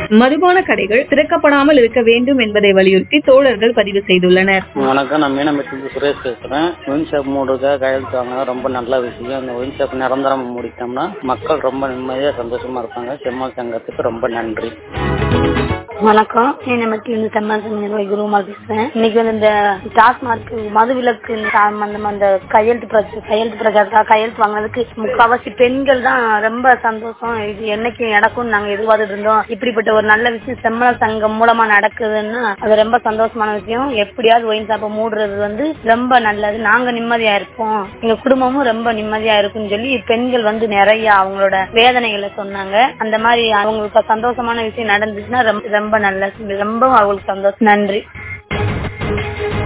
தெரிவித்தனர் மதுபான கடைகள் திறக்கப்படாமல் இருக்க வேண்டும் என்பதை வலியுறுத்தி தோழர்கள் பதிவு செய்துள்ளனர் வணக்கம் நான் மீனம்பட்டிலிருந்து சுரேஷ் பேசுறேன் ஒயின் ஷாப் மூடுறதுக்காக கையெழுத்து வாங்க ரொம்ப நல்ல விஷயம் அந்த ஒயின் ஷாப் நிரந்தரம் மூடிட்டோம்னா மக்கள் ரொம்ப நிம்மதியா சந்தோஷமா இருப்பாங்க செம்மல் சங்கத்துக்கு ரொம்ப நன்றி வணக்கம் நான் நமக்கு இந்த செம்மன் நிர்வாகி குருமால் பேசுறேன் இன்னைக்கு வந்து இந்த டாஸ்மார்க் மது விலக்கு அந்த அந்த கையெழுத்து பிரச்சனை கையெழுத்து பிரச்சாரத்துக்காக கையெழுத்து வாங்கினதுக்கு முக்காவாசி பெண்கள் தான் ரொம்ப சந்தோஷம் இது என்னைக்கு நடக்கும்னு நாங்க எதிர்பார்த்துட்டு இருந்தோம் இப்படிப்பட்ட ஒரு நல்ல விஷயம் செம்மல் சங்கம் மூலமா நடக்குதுன்னா அது ரொம்ப சந்தோஷமான விஷயம் எப்படியாவது ஒயின் ஷாப்பை மூடுறது வந்து ரொம்ப நல்லது நாங்க நிம்மதியா இருப்போம் எங்க குடும்பமும் ரொம்ப நிம்மதியா இருக்கும்னு சொல்லி பெண்கள் வந்து நிறைய அவங்களோட வேதனைகளை சொன்னாங்க அந்த மாதிரி அவங்களுக்கு சந்தோஷமான விஷயம் நடந்துச்சுன்னா ரொம்ப ரொம்ப நல்ல ரொம்ப அவங்களுக்கு சந்தோஷம் நன்றி